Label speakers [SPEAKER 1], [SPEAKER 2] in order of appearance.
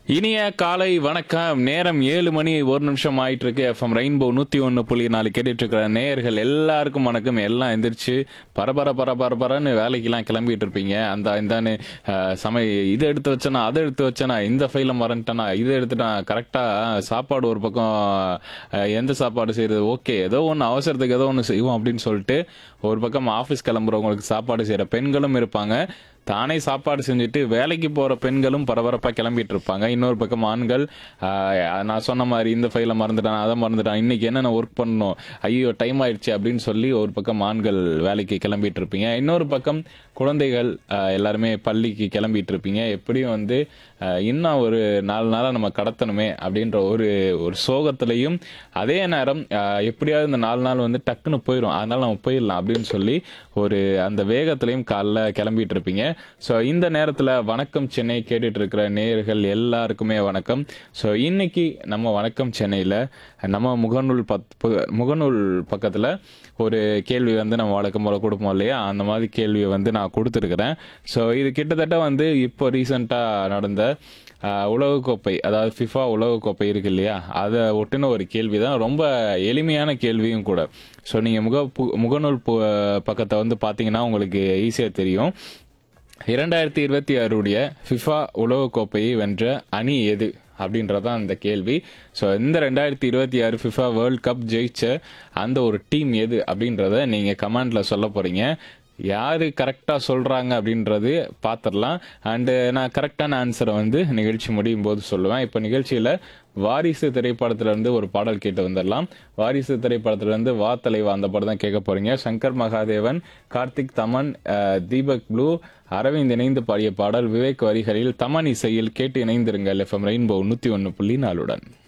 [SPEAKER 1] இனிய காலை வணக்கம் நேரம் ஏழு மணி ஒரு நிமிஷம் ஆயிட்டு இருக்கு எஃப்எம் ரெயின்போ நூத்தி ஒன்னு புள்ளி நாலு கேட்டுட்டு இருக்கிற நேயர்கள் எல்லாருக்கும் வணக்கம் எல்லாம் எந்திரிச்சு பரபர பரபரன்னு வேலைக்கெல்லாம் கிளம்பிட்டு இருப்பீங்க அந்த இந்தானு அஹ், சமை இது எடுத்து வச்சேனா அதை எடுத்து வச்சேனா இந்த ஃபைல மறந்துட்டேனா இதை எடுத்துட்டேன் கரெக்டா சாப்பாடு ஒரு பக்கம் அஹ், எந்த சாப்பாடு செய்யறது ஓகே ஏதோ ஒன்று அவசரத்துக்கு ஏதோ ஒன்று செய்வோம் அப்படின்னு சொல்லிட்டு ஒரு பக்கம் ஆஃபீஸ் கிளம்புறவங்களுக்கு சாப்பாடு செய்யற பெண்களும் இருப்பாங்க தானே சாப்பாடு செஞ்சுட்டு வேலைக்கு போற பெண்களும் பரபரப்பா கிளம்பிட்டு இருப்பாங்க இன்னொரு பக்கம் ஆண்கள் ஆஹ், நான் சொன்ன மாதிரி இந்த ஃபைல மறந்துட்டேன் அதை மறந்துட்டேன் இன்னைக்கு என்னென்ன ஒர்க் பண்ணணும் ஐயோ டைம் ஆயிடுச்சு அப்படின்னு சொல்லி ஒரு பக்கம் ஆண்கள் வேலைக்கு கிளம்பிட்டு இருப்பீங்க இன்னொரு பக்கம் குழந்தைகள் ஆஹ், எல்லாருமே பள்ளிக்கு கிளம்பிட்டு இருப்பீங்க எப்படியும் வந்து ஆஹ், இன்னும் ஒரு நாலு நாளா நம்ம கடத்தணுமே அப்படின்ற ஒரு ஒரு சோகத்திலையும் அதே நேரம் ஆஹ், எப்படியாவது இந்த நாலு நாள் வந்து டக்குன்னு போயிடும் அதனால நம்ம போயிடலாம் அப்படின்னு சொல்லி ஒரு அந்த வேகத்திலையும் காலைல கிளம்பிட்டு இருப்பீங்க ஸோ இந்த நேரத்தில் வணக்கம் சென்னை கேட்டுட்டு இருக்கிற நேயர்கள் எல்லாருக்குமே வணக்கம் ஸோ இன்னைக்கு நம்ம வணக்கம் சென்னையில் நம்ம முகநூல் பத் பு- முகநூல் பக்கத்தில் ஒரு கேள்வி வந்து நம்ம வழக்கம் போல கொடுப்போம் இல்லையா அந்த மாதிரி கேள்வியை வந்து நான் கொடுத்துருக்குறேன் ஸோ இது கிட்டத்தட்ட வந்து இப்போ ரீசெண்டாக நடந்த ஆஹ், உலகக்கோப்பை அதாவது ஃபிஃபா உலகக்கோப்பை இருக்கு இல்லையா அதை ஒட்டின ஒரு கேள்வி தான் ரொம்ப எளிமையான கேள்வியும் கூட ஸோ நீங்கள் முக பு- முகநூல் பு- பக்கத்தை வந்து பார்த்தீங்கன்னா உங்களுக்கு ஈஸியாக தெரியும் இரண்டாயிரத்தி இருபத்தி ஆறுடைய ஃபிஃபா உலகக்கோப்பையை வென்ற அணி எது அப்படின்றதான் அந்த கேள்வி ஸோ இந்த ரெண்டாயிரத்தி இருபத்தி ஆறு ஃபிஃபா வேர்ல்ட் கப் ஜெயிச்ச அந்த ஒரு டீம் எது அப்படின்றத நீங்கள் கமெண்ட்ல சொல்ல போறீங்க யாரு கரெக்டாக சொல்றாங்க அப்படின்றது பார்த்துடலாம் அண்டு நான் கரெக்டான ஆன்சரை வந்து நிகழ்ச்சி முடியும் போது சொல்லுவேன் இப்போ நிகழ்ச்சியில் வாரிசு திரைப்படத்துல இருந்து ஒரு பாடல் கேட்டு வந்துடலாம் வாரிசு திரைப்படத்துல இருந்து வா தலைவா அந்த படம் தான் கேட்க போறீங்க சங்கர் மகாதேவன் கார்த்திக் தமன் அஹ், தீபக் ப்ளூ அரவிந்த் இணைந்து பாடிய பாடல் விவேக் வரிகளில் தமன் இசையில் கேட்டு இணைந்திருங்கள் எஃப்எம் ரெயின்போ நூத்தி ஒன்னு புள்ளி நாலுடன்